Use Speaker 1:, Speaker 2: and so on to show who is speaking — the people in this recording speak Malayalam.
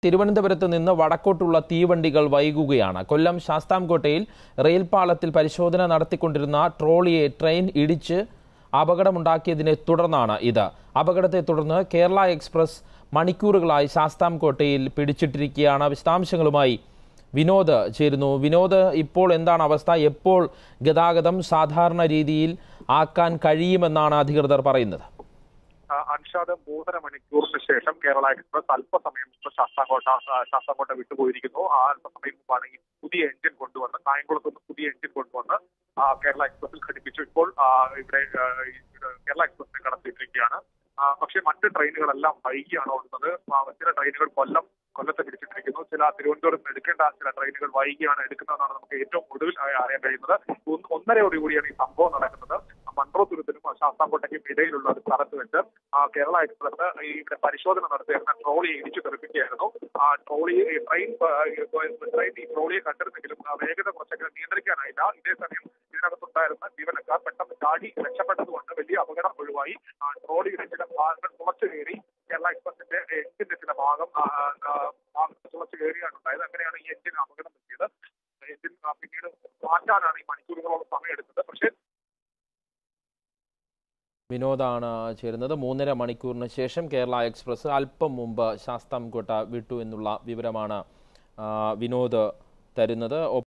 Speaker 1: തിരുവനന്തപുരത്ത് നിന്ന് വടക്കോട്ടുള്ള തീവണ്ടികൾ വൈകുകയാണ് കൊല്ലം ശാസ്താംകോട്ടയിൽ റെയിൽ പാളത്തിൽ പരിശോധന നടത്തിക്കൊണ്ടിരുന്ന ട്രോളിയെ ട്രെയിൻ ഇടിച്ച് അപകടമുണ്ടാക്കിയതിനെ തുടർന്നാണ് ഇത് അപകടത്തെ തുടർന്ന് കേരള എക്സ്പ്രസ് മണിക്കൂറുകളായി ശാസ്താംകോട്ടയിൽ പിടിച്ചിട്ടിരിക്കുകയാണ് വിശദാംശങ്ങളുമായി വിനോദ് ചേരുന്നു വിനോദ് ഇപ്പോൾ എന്താണ് അവസ്ഥ എപ്പോൾ ഗതാഗതം സാധാരണ രീതിയിൽ ആക്കാൻ കഴിയുമെന്നാണ് അധികൃതർ പറയുന്നത്
Speaker 2: ആ, അൻഷാദ് മൂന്നര മണിക്കൂറിന് ശേഷം കേരള എക്സ്പ്രസ് അല്പസമയം മുമ്പ് ശാസ്താംകോട്ട ആ, ശാസ്താംകോട്ട വിട്ടുപോയിരിക്കുന്നു ആ അല്പസമയം മുമ്പാണ് ഈ പുതിയ എഞ്ചിൻ കൊണ്ടുവന്ന് കായംകുളത്ത് നിന്ന് പുതിയ എഞ്ചിൻ കൊണ്ടുവന്ന് ആ, കേരള എക്സ്പ്രസിൽ ഘടിപ്പിച്ചു ഇപ്പോൾ ആ, ഇവിടെ ആ, ഈ, ഇത് കേരള എക്സ്പ്രസിനെ കടത്തിയിട്ടിരിക്കുകയാണ് ആ, പക്ഷേ മറ്റ് ട്രെയിനുകളെല്ലാം വൈകിയാണ് ഓടുന്നത് ആ, ചില ട്രെയിനുകൾ കൊല്ലം കൊല്ലത്തെ പിടിച്ചിട്ടിരിക്കുന്നു ചില തിരുവനന്തപുരത്ത് നിന്ന് എടുക്കേണ്ട ചില ട്രെയിനുകൾ വൈകിയാണ് എടുക്കുന്നതെന്നാണ് നമുക്ക് ഏറ്റവും ഒടുവിൽ ആ- അറിയാൻ കഴിയുന്നത് ഒന്ന് ഒന്നരയോട് കൂടിയാണ് ഈ സംഭവം നടക്കുന്നത് മൺട്രോത്തുരത്തിനും ശാസ്താംകോട്ടയ്ക്കും ഇടയിലുള്ള ഒരു സ്ഥലത്ത് വെച്ച് ആ കേരള എക്സ്പ്രസ് ഈ ഇവിടെ പരിശോധന നടത്തിയിരുന്ന ട്രോളിയെ ഇടിച്ചു തെറിപ്പിക്കുകയായിരുന്നു ആ ട്രോളി ഈ ട്രെയിൻ ആ, ഈ ട്രെയിൻ ഈ ട്രോളിയെ കണ്ടിരുന്നെങ്കിലും ആ വേഗത കുറച്ചൊക്കെ നിയന്ത്രിക്കാനായില്ല ഇതേസമയം ഇതിനകത്തുണ്ടായിരുന്ന ജീവനക്കാർ പെട്ടെന്ന് ചാടി രക്ഷപ്പെട്ടതുകൊണ്ട് വലിയ അപകടം ഒഴിവായി ആ ട്രോളിയുടെ ചില ഭാഗങ്ങൾ തുളച്ചു കയറി കേരള എക്സ്പ്രസിന്റെ എഞ്ചിന്റെ ചില ഭാഗം ആ, ആ, ഭാഗത്ത് തുളച്ചു കയറിയാണ് ഉണ്ടായത് അങ്ങനെയാണ് ഈ എഞ്ചിന് അപകടം പറ്റിയത് എഞ്ചിൻ ആ, പിന്നീട് മാറ്റാനാണ് ഈ മണിക്കൂറുകളോളം സമയം എടുത്തത് പക്ഷേ
Speaker 1: വിനോദാണ് ചേരുന്നത് മൂന്നര മണിക്കൂറിന് ശേഷം കേരള എക്സ്പ്രസ് അല്പം മുമ്പ് ശാസ്താംകോട്ട വിട്ടു എന്നുള്ള വിവരമാണ് ആ, വിനോദ് തരുന്നത്